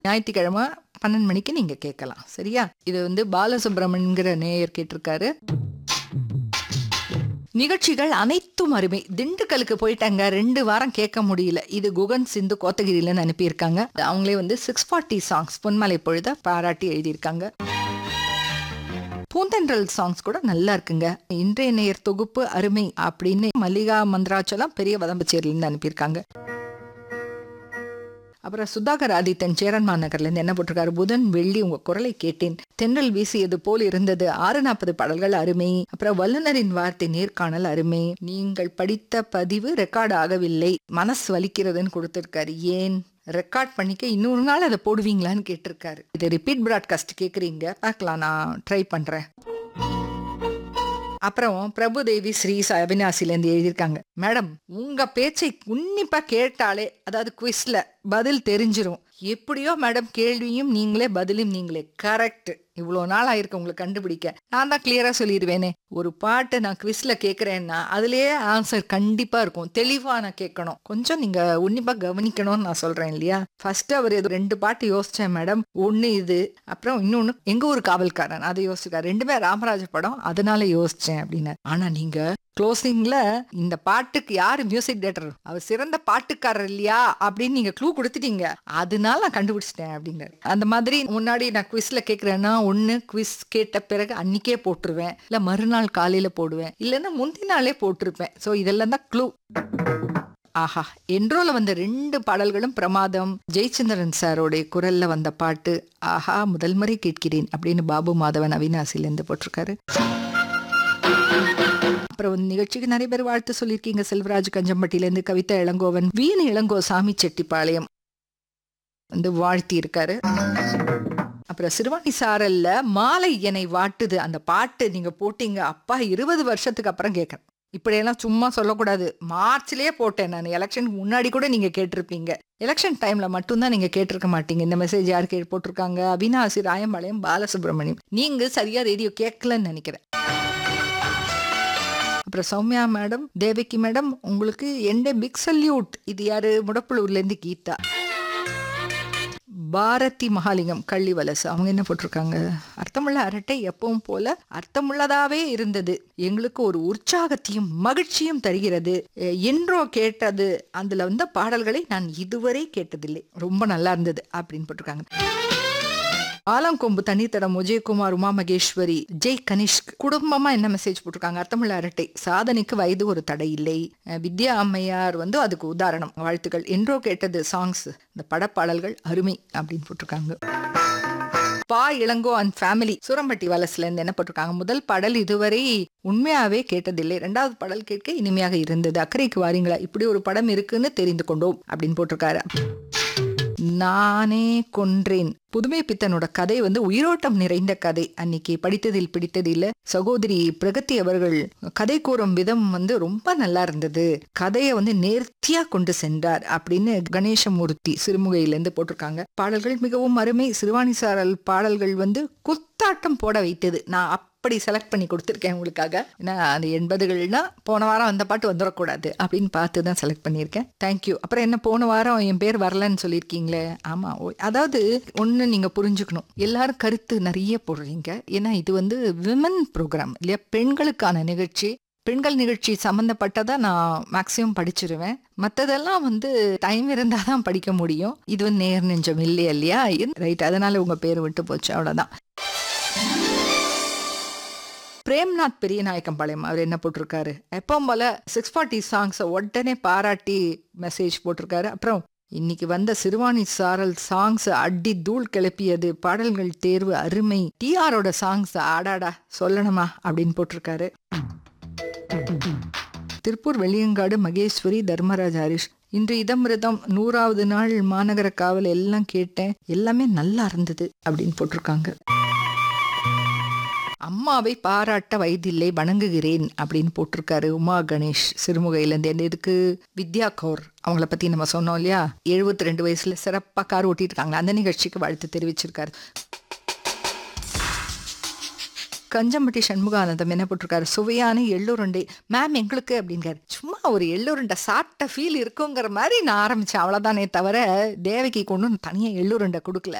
ஞாயிற்றுக்கிழமை பன்னெண்டு மணிக்கு நீங்க கேட்கலாம் சரியா இது வந்து பாலசுப்ரமணியங்கிற நேயர் கேட்டிருக்காரு நிகழ்ச்சிகள் அனைத்தும் அருமை திண்டுக்கலுக்கு போயிட்டாங்க ரெண்டு வாரம் கேட்க முடியல இது குகன் சிந்து கோத்தகிரிலன்னு அனுப்பியிருக்காங்க அவங்களே வந்து சிக்ஸ் ஃபார்ட்டி சாங்ஸ் பொன்மலை பொழுத பாராட்டி எழுதியிருக்காங்க பூந்தென்றல் சாங்ஸ் கூட நல்லா இருக்குங்க இன்றைய நேயர் தொகுப்பு அருமை அப்படின்னு மல்லிகா மந்திராச்சலம் பெரிய வதம்பச்சேரியிலிருந்து அனுப்பியிருக்காங்க அப்புறம் சுதாகர் ஆதித்தன் சேரன்மா நகர்ல இருந்து என்ன போட்டிருக்காரு புதன் வெள்ளி உங்க குரலை கேட்டேன் தென்றல் வீசியது போல் இருந்தது ஆறு நாற்பது பாடல்கள் அருமை அப்புறம் வல்லுனரின் வார்த்தை நேர்காணல் அருமை நீங்கள் படித்த பதிவு ரெக்கார்ட் ஆகவில்லை மனசு வலிக்கிறதுன்னு கொடுத்திருக்காரு ஏன் ரெக்கார்ட் பண்ணிக்க இன்னொரு நாள் அதை போடுவீங்களான்னு கேட்டிருக்காரு இது ரிப்பீட் ப்ராட்காஸ்ட் கேட்குறீங்க பார்க்கலாம் நான் ட்ரை பண்றேன் அப்புறம் பிரபுதேவி ஸ்ரீ அவினாசிலேருந்து எழுதியிருக்காங்க மேடம் உங்க பேச்சை உன்னிப்பா கேட்டாலே அதாவது குவிஸ்ல பதில் தெரிஞ்சிரும் எப்படியோ மேடம் கேள்வியும் நீங்களே பதிலும் நீங்களே கரெக்ட் இவ்வளோ நாள் ஆயிருக்கு உங்களுக்கு கண்டுபிடிக்க நான் தான் கிளியரா சொல்லிடுவேனே ஒரு பாட்டு நான் குவிஸ்ல கேட்குறேன்னா அதுலயே ஆன்சர் கண்டிப்பா இருக்கும் தெளிவா நான் கேட்கணும் கொஞ்சம் நீங்க உன்னிப்பா கவனிக்கணும்னு நான் சொல்றேன் இல்லையா ஃபர்ஸ்ட் அவர் ஏதோ ரெண்டு பாட்டு யோசிச்சேன் மேடம் ஒன்னு இது அப்புறம் இன்னொன்னு எங்க ஒரு காவல்காரன் அதை யோசிச்சிருக்காரு ரெண்டுமே ராமராஜ படம் அதனால யோசிச்சேன் அப்படின்னு ஆனா நீங்க க்ளோசிங்ல இந்த பாட்டுக்கு யாரு மியூசிக் டேரக்டர் அவர் சிறந்த பாட்டுக்காரர் இல்லையா அப்படின்னு நீங்க க்ளூ கொடுத்துட்டீங்க அதனால நான் கண்டுபிடிச்சிட்டேன் அப்படிங்கிறார் அந்த மாதிரி முன்னாடி நான் குவிஸ்ல கேட்கறேன்னா ஒண்ணு குவிஸ் கேட்ட பிறகு அன்னைக்கே போட்டுருவேன் இல்ல மறுநாள் காலையில போடுவேன் இல்லைன்னா முந்தின நாளே போட்டிருப்பேன் ஸோ இதெல்லாம் தான் க்ளூ ஆஹா என்றோல வந்த ரெண்டு பாடல்களும் பிரமாதம் ஜெயச்சந்திரன் சாரோடைய குரல்ல வந்த பாட்டு ஆஹா முதல் முறை கேட்கிறேன் அப்படின்னு பாபு மாதவன் அவினாசிலேருந்து போட்டிருக்காரு அப்புறம் நிகழ்ச்சிக்கு நிறைய பேர் வாழ்த்து சொல்லியிருக்கீங்க செல்வராஜ் கஞ்சம்பட்டியிலேருந்து கவிதா இளங்கோவன் வீண் இளங்கோ சாமி செட்டிப்பாளையம் வந்து வாழ்த்தி இருக்காரு அப்புறம் சிறுவாணி சாரல்ல மாலை என்னை வாட்டுது அந்த பாட்டு நீங்க போட்டீங்க அப்பா இருபது வருஷத்துக்கு அப்புறம் கேட்கறேன் இப்படியெல்லாம் சும்மா சொல்லக்கூடாது மார்ச்லயே போட்டேன் நான் எலெக்ஷனுக்கு முன்னாடி கூட நீங்க கேட்டிருப்பீங்க எலெக்ஷன் டைம்ல மட்டும்தான் நீங்க கேட்டிருக்க மாட்டீங்க இந்த மெசேஜ் யார் கே போட்டிருக்காங்க அவினாசி ராயம்பாளையம் பாலசுப்ரமணியம் நீங்க சரியா ரேடியோ கேட்கலன்னு நினைக்கிறேன் அப்புறம் சௌமியா மேடம் தேவகி மேடம் உங்களுக்கு எந்த பிக் சல்யூட் இது யாரு முடப்புலூர்ல இருந்து கீதா பாரதி மகாலிங்கம் கள்ளி வலசு அவங்க என்ன போட்டிருக்காங்க அர்த்தமுள்ள அரட்டை எப்பவும் போல அர்த்தமுள்ளதாவே இருந்தது எங்களுக்கு ஒரு உற்சாகத்தையும் மகிழ்ச்சியும் தருகிறது எ- என்றோ கேட்டது அதுல வந்த பாடல்களை நான் இதுவரை கேட்டதில்லை ரொம்ப நல்லா இருந்தது அப்படின்னு போட்டிருக்காங்க ஆலங்கொம்பு தனித்தடம் விஜயகுமார் உமா மகேஸ்வரி ஜெய் கனிஷ்க் குடும்பமா என்ன மெசேஜ் போட்டிருக்காங்க அர்த்தமுள்ள அரட்டை சாதனைக்கு வயது ஒரு தடை இல்லை அஹ் வித்யா அம்மையார் வந்து அதுக்கு உதாரணம் வாழ்த்துக்கள் என்றோ கேட்டது சாங்ஸ் இந்த படப்பாடல்கள் அருமை அப்படின்னு போட்டிருக்காங்க பா இளங்கோ அண்ட் ஃபேமிலி சூரம்பட்டி வலசுல இருந்து என்ன போட்டிருக்காங்க முதல் பாடல் இதுவரை உண்மையாவே கேட்டதில்லை ரெண்டாவது பாடல் கேட்க இனிமையாக இருந்தது அக்கறைக்கு வாரீங்களா இப்படி ஒரு படம் இருக்குன்னு தெரிந்து கொண்டோம் அப்படின்னு போட்டிருக்காரு நானே கொன்றேன் புதுமை பித்தனோட கதை வந்து உயிரோட்டம் நிறைந்த கதை அன்னைக்கு படித்ததில் பிடித்ததில்ல சகோதரி பிரகதி அவர்கள் கதை கூறும் விதம் வந்து ரொம்ப நல்லா இருந்தது கதையை வந்து நேர்த்தியா கொண்டு சென்றார் அப்படின்னு கணேசமூர்த்தி சிறுமுகையிலேருந்து போட்டிருக்காங்க பாடல்கள் மிகவும் அருமை சிறுவாணி சாரல் பாடல்கள் வந்து குத்தாட்டம் போட வைத்தது நான் அப்படி செலக்ட் பண்ணி கொடுத்துருக்கேன் உங்களுக்காக ஏன்னா அந்த எண்பதுகள்னா போன வாரம் அந்த பாட்டு வந்துடக்கூடாது அப்படின்னு பார்த்து தான் செலக்ட் பண்ணியிருக்கேன் தேங்க்யூ அப்புறம் என்ன போன வாரம் என் பேர் வரலன்னு சொல்லியிருக்கீங்களே ஆமாம் ஓ அதாவது ஒன்று நீங்கள் புரிஞ்சுக்கணும் எல்லாரும் கருத்து நிறைய போடுறீங்க ஏன்னா இது வந்து விமன் ப்ரோக்ராம் இல்லையா பெண்களுக்கான நிகழ்ச்சி பெண்கள் நிகழ்ச்சி சம்மந்தப்பட்டதை நான் மேக்ஸிமம் படிச்சிருவேன் மற்றதெல்லாம் வந்து டைம் இருந்தால் தான் படிக்க முடியும் இது வந்து நேர் நெஞ்சம் இல்லையா இல்லையா ரைட் அதனால உங்கள் பேர் விட்டு போச்சு அவ்வளோதான் பிரேம்நாத் பெரியநாயக்கம்பாளையம் அவர் என்ன போட்டிருக்காரு எப்பவும் போல சிக்ஸ் ஃபார்ட்டி சாங்ஸை உடனே பாராட்டி மெசேஜ் போட்டிருக்காரு அப்புறம் இன்னைக்கு வந்த சிறுவாணி சாரல் சாங்ஸ் அடி தூள் கிளப்பியது பாடல்கள் தேர்வு அருமை டிஆரோட சாங்ஸ் ஆடாடா சொல்லணுமா அப்படின்னு போட்டிருக்காரு திருப்பூர் வெளியங்காடு மகேஸ்வரி தர்மராஜ் ஹரிஷ் இன்று இதமிருதம் நூறாவது நாள் மாநகர காவல் எல்லாம் கேட்டேன் எல்லாமே நல்லா இருந்தது அப்படின்னு போட்டிருக்காங்க அம்மாவை பாராட்ட வயதில்லை வணங்குகிறேன் அப்படின்னு போட்டிருக்காரு உமா கணேஷ் சிறுமுகையிலேருந்து என்ன இதுக்கு வித்யா கௌர் அவங்கள பத்தி நம்ம சொன்னோம் இல்லையா எழுபத்தி ரெண்டு வயசுல சிறப்பாக கார் ஓட்டிட்டு இருக்காங்க அந்த நிகழ்ச்சிக்கு வாழ்த்து தெரிவிச்சிருக்காரு கஞ்சம்பட்டி சண்முகானந்தம் என்ன போட்டிருக்காரு சுவையான எள்ளுருண்டை மேம் எங்களுக்கு அப்படிங்கிறார் சும்மா ஒரு எள்ளுருண்டை சாப்பிட்ட ஃபீல் இருக்குங்கிற மாதிரி நான் ஆரம்பிச்சேன் அவ்வளோதானே தவிர தேவகி கொண்டு தனியாக எள்ளுருண்டை கொடுக்கல